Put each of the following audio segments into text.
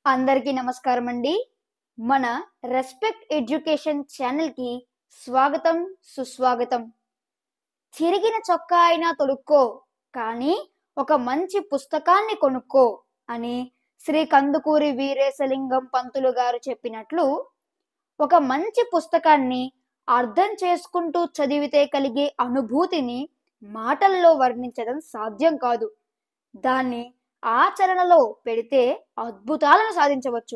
అందరికీ నమస్కారం అండి మన రెస్పెక్ట్ ఎడ్యుకేషన్ ఛానల్కి స్వాగతం సుస్వాగతం చిరిగిన చొక్కా అయినా తొడుక్కో కానీ ఒక మంచి పుస్తకాన్ని కొనుక్కో అని శ్రీ కందుకూరి వీరేశలింగం పంతులు గారు చెప్పినట్లు ఒక మంచి పుస్తకాన్ని అర్థం చేసుకుంటూ చదివితే కలిగే అనుభూతిని మాటల్లో వర్ణించడం సాధ్యం కాదు దాన్ని ఆచరణలో పెడితే అద్భుతాలను సాధించవచ్చు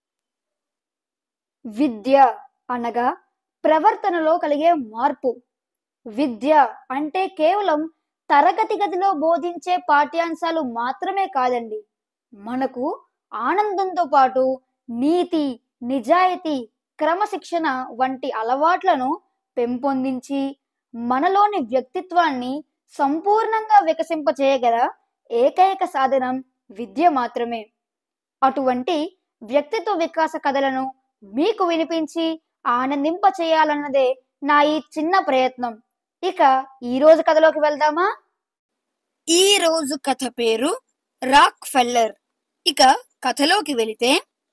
విద్య అనగా ప్రవర్తనలో కలిగే మార్పు విద్య అంటే కేవలం తరగతి గదిలో బోధించే పాఠ్యాంశాలు మాత్రమే కాదండి మనకు ఆనందంతో పాటు నీతి నిజాయితీ క్రమశిక్షణ వంటి అలవాట్లను పెంపొందించి మనలోని వ్యక్తిత్వాన్ని సంపూర్ణంగా వికసింపచేయగల ఏకైక సాధనం విద్య మాత్రమే అటువంటి వ్యక్తిత్వ వికాస కథలను మీకు వినిపించి ఆనందింప చేయాలన్నదే నా ఈ చిన్న ప్రయత్నం ఇక ఈ రోజు కథలోకి వెళ్దామా ఈ రోజు కథ పేరు రాక్ ఫెల్లర్ ఇక కథలోకి వెళితే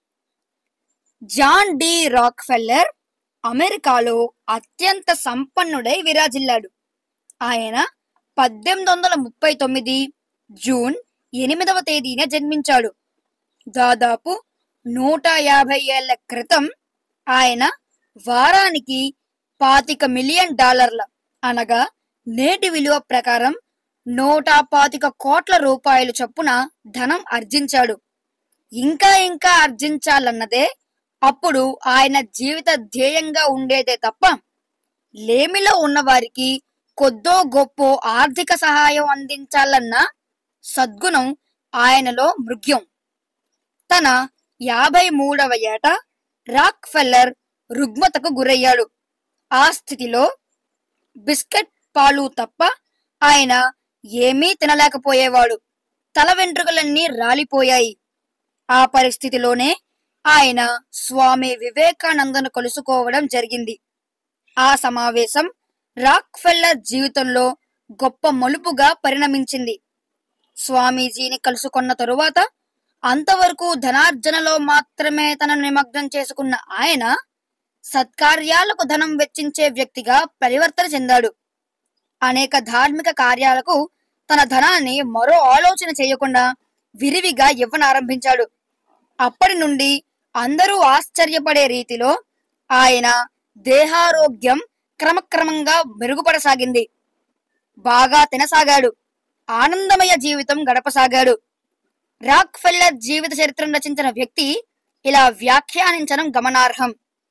జాన్ డి రాక్ ఫెల్లర్ అమెరికాలో అత్యంత సంపన్నుడై విరాజిల్లాడు ఆయన పద్దెనిమిది వందల ముప్పై తొమ్మిది జూన్ ఎనిమిదవ తేదీన జన్మించాడు దాదాపు నూట యాభై ఏళ్ల క్రితం ఆయన వారానికి పాతిక మిలియన్ డాలర్ల అనగా నేటి విలువ ప్రకారం నూట పాతిక కోట్ల రూపాయలు చొప్పున ధనం ఆర్జించాడు ఇంకా ఇంకా ఆర్జించాలన్నదే అప్పుడు ఆయన జీవిత ధ్యేయంగా ఉండేదే తప్ప లేమిలో ఉన్నవారికి కొద్దో గొప్ప ఆర్థిక సహాయం అందించాలన్న సద్గుణం ఆయనలో మృగ్యం తన యాభై మూడవ ఏట రాక్ ఫెల్లర్ రుగ్మతకు గురయ్యాడు ఆ స్థితిలో బిస్కెట్ పాలు తప్ప ఆయన ఏమీ తినలేకపోయేవాడు తల వెంట్రుకలన్నీ రాలిపోయాయి ఆ పరిస్థితిలోనే ఆయన స్వామి వివేకానందను కలుసుకోవడం జరిగింది ఆ సమావేశం రాక్ ఫెల్లర్ జీవితంలో గొప్ప మలుపుగా పరిణమించింది స్వామీజీని కలుసుకున్న తరువాత అంతవరకు ధనార్జనలో మాత్రమే తనను నిమగ్నం చేసుకున్న ఆయన సత్కార్యాలకు ధనం వెచ్చించే వ్యక్తిగా పరివర్తన చెందాడు అనేక ధార్మిక కార్యాలకు తన ధనాన్ని మరో ఆలోచన చేయకుండా విరివిగా ఇవ్వనారంభించాడు అప్పటి నుండి అందరూ ఆశ్చర్యపడే రీతిలో ఆయన దేహారోగ్యం క్రమక్రమంగా మెరుగుపడసాగింది బాగా తినసాగాడు ఆనందమయ జీవితం గడపసాగాడు రాక్ ఫెల్లర్ జీవిత చరిత్రను రచించిన వ్యక్తి ఇలా వ్యాఖ్యానించడం గమనార్హం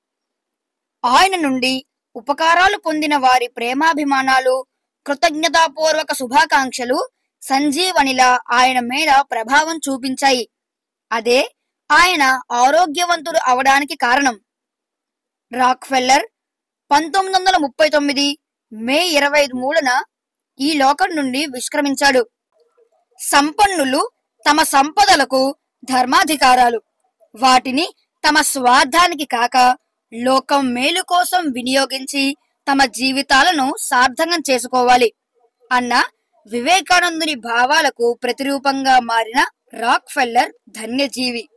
ఆయన నుండి ఉపకారాలు పొందిన వారి ప్రేమాభిమానాలు కృతజ్ఞతాపూర్వక శుభాకాంక్షలు సంజీవనిలా ఆయన మీద ప్రభావం చూపించాయి అదే ఆయన ఆరోగ్యవంతుడు అవడానికి కారణం రాక్ ఫెల్లర్ పంతొమ్మిది వందల ముప్పై తొమ్మిది మే ఇరవై మూడున ఈ లోకం నుండి విష్క్రమించాడు సంపన్నులు తమ సంపదలకు ధర్మాధికారాలు వాటిని తమ స్వార్థానికి కాక లోకం మేలు కోసం వినియోగించి తమ జీవితాలను సార్థకం చేసుకోవాలి అన్న వివేకానందుని భావాలకు ప్రతిరూపంగా మారిన రాక్ ఫెల్లర్ ధన్యజీవి